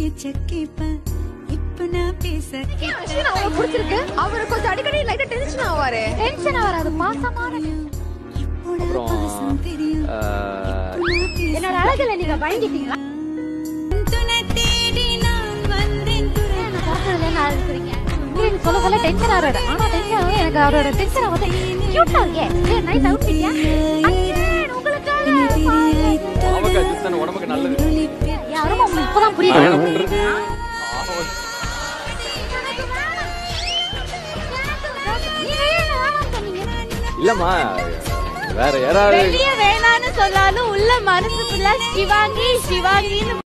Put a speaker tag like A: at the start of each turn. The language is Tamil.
A: பேச்ச கேப்ப இப்ப நான் பேச
B: அஸ்வின் அவங்களுக்கு பிடிச்சிருக்கு அவரு கொஞ்சம் அடிக்கடி லைட்டா டென்ஷன் ஆவாரு டென்ஷன் ஆவாரு அது பாசமான
A: இப்போடா
C: அப்புறம்,
A: பாசம் தெரியும்
C: ஆஹ்,
B: என்னோட அழகுல நீங்க பயந்துட்டீங்களா
A: துணை தேடி நான் வந்தேன் துணை
B: பிறந்ததுல என்ன அழுகுறீங்க நீங்க சொல்ல சொல்ல டென்ஷன் ஆறாரு ஆனா டென்ஷன் ஆகும் எனக்கு அவரோட டென்ஷன் வந்து கியூட்டா இருக்கே ஏ நைஸ் அவுட்ஃபிட்யா உங்களுக்காக
C: பாவக்காய் juice தானே உடம்புக்கு நல்லது
B: யாரும் உங்களுக்கு இப்பதான்
C: நான்
B: புரியுது
C: என்ன பண்றது
B: நீங்க ஏன் என்ன வேணாம்னு சொன்னீங்க
C: இல்லம்மா வேற யாராவது
B: வெளிய வேணான்னு சொன்னாலும் உள்ள மனசுக்குள்ள சிவாங்கி சிவாங்கின்னு